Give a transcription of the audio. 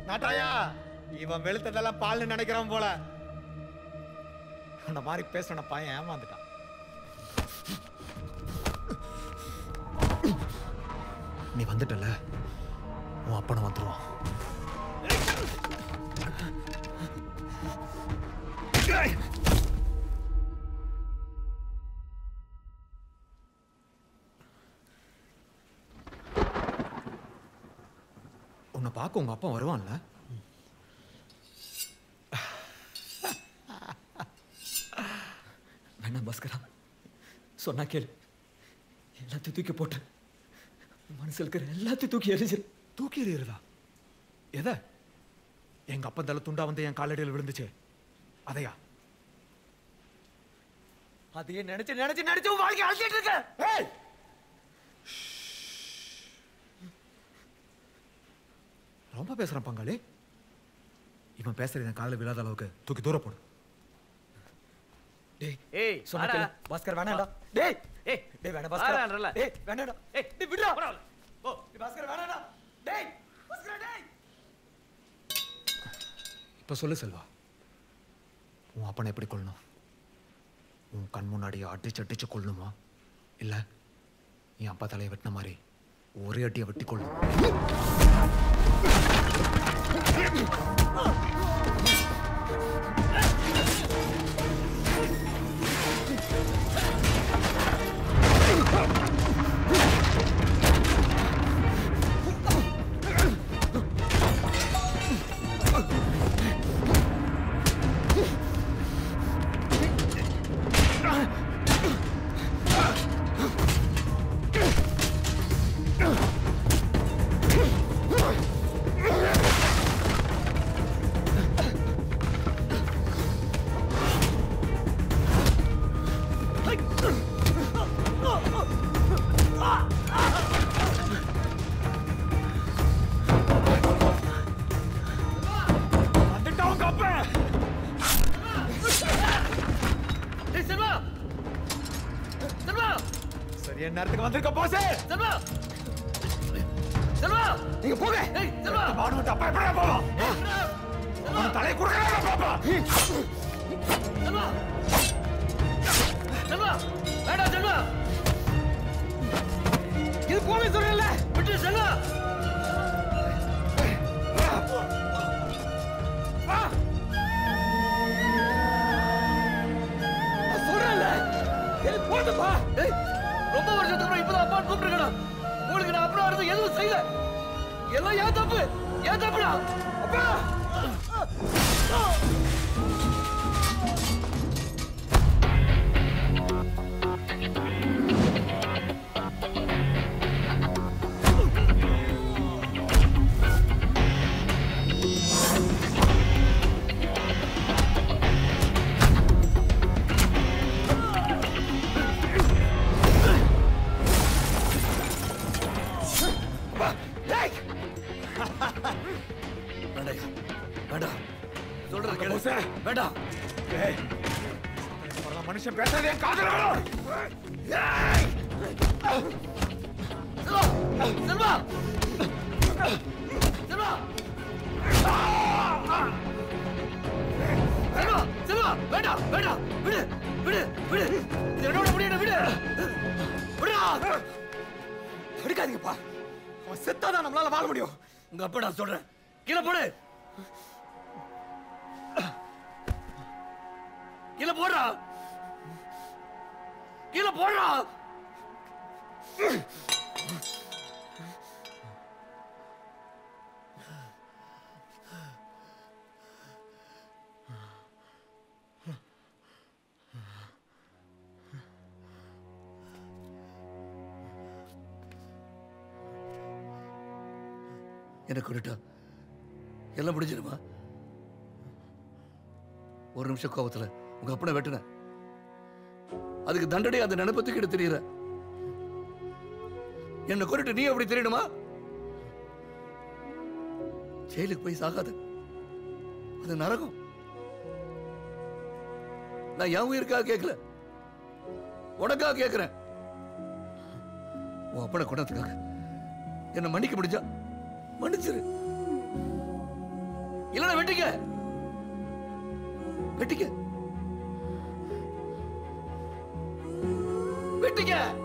நாட்டாயா இவன் வெளுத்ததெல்லாம் பால்னு நினைக்கிறான் போல அந்த மாதிரி பேசுன பையன் ஏமாந்துட்டான் நீ வந்துட்டல உன் அப்பனை வந்துருவான் உன்னை பார்க்க உங்க அப்பா வருவான்ல வேணாம் பாஸ்கரா சொன்னா கேளு எல்லாத்தையும் தூக்கி போட்டு மனசுல இருக்கிற எல்லாத்தையும் தூக்கி எரிஞ்சிரு தூக்கி எறியறதா எதை எங்க அப்பா தலை துண்டா வந்து என் காலடியில் விழுந்துச்சு அதையா அதையே நினைச்சு நினைச்சு நினைச்சு உன் வாழ்க்கை அழைச்சிட்டு இருக்க ஏய்! ரொம்ப பேசுறான் பங்காளி இவன் பேசுறது என் காதுல விழாத அளவுக்கு தூக்கி தூர போடு டேய் ஏய் சொன்னா வாடா. கேளு. பாஸ்கர் வேணாம்டா டேய் ஏய் டேய் வேணாம் பாஸ்கர் வாடான்றல. டேய் வேணாம்டா ஏய் டேய் விடுடா பரவாயில்ல. ஓ டேய் பாஸ்கர் வேணாம்டா டேய் பாஸ்கர் டேய் இப்ப சொல்லு செல்வா உன் அப்பனை எப்படி கொள்ளணும் உன் கண் முன்னாடி அடிச்சு அடிச்சு கொள்ளணுமா இல்ல என் அப்பா தலையை வெட்டின மாதிரி ஒரே அடியை வெட்டி கொள்ளணும் வந்துட்டான் உங்க அப்பா ஏய் செல்வா செல்வா சரியான நேரத்துக்கு வந்திருக்க போசே செல்வா செல்வா நீங்க போங்க ஏய் செல்வா பானு அப்பா எப்படா போவோம் அவன் தலையை குடுக்கறா பாப்பா செல்வா செல்வா வேண்டாம் செல்வா இது போலீஸ் சொல்லல விட்டு செல்வா நான் சொல்றேன்ல இது போதுப்பா ஏய் ரொம்ப வருஷத்துக்கு அப்புறம் இப்பதான் அப்பா கூப்பிட்டுருக்கணும் உங்களுக்கு நான் அப்புறம் அடுத்து எதுவும் செய்யல எல்லாம் ஏன் தப்பு ஏன் தப்புடா அப்பா வேண்டாம் வேண்டாம் சொல்றது கேளு போசே. வேண்டாம் ஏய் ஒரு மனுஷன் பேசுறது என் காதுல விழும். ஏய் செல்வா செல்வா செல்வா செல்வா செல்வா வேண்டாம் வேண்டாம் விடு விடு விடு இது என்னோட முடியல விடு விடுடா எடுக்காதீங்கப்பா அவன் செத்தாதான் நம்மளால வாழ முடியும் உங்க அப்பா நான் சொல்றேன் கீழே போடு கீழே போடுறா கீழே போடுறா எனக்கு கொண்டுட்டா எல்லாம் முடிஞ்சிருமா ஒரு நிமிஷம் கோபத்துல உங்க அப்பனை வெட்டுன அதுக்கு தண்டனை அந்த நினைப்பத்துக்கிட்ட தெரியற என்ன கொண்டுட்டு நீ அப்படி தெரியணுமா ஜெயிலுக்கு போய் சாகாத அது நரகம் நான் என் உயிருக்காக கேட்கல உனக்காக கேட்கிறேன் உன் அப்பனை கொண்டதுக்காக என்ன மன்னிக்க முடிஞ்சா மன்னிச்சிரு இல்லைன்னா வெட்டிக்க வெட்டிக்க வெட்டிக்க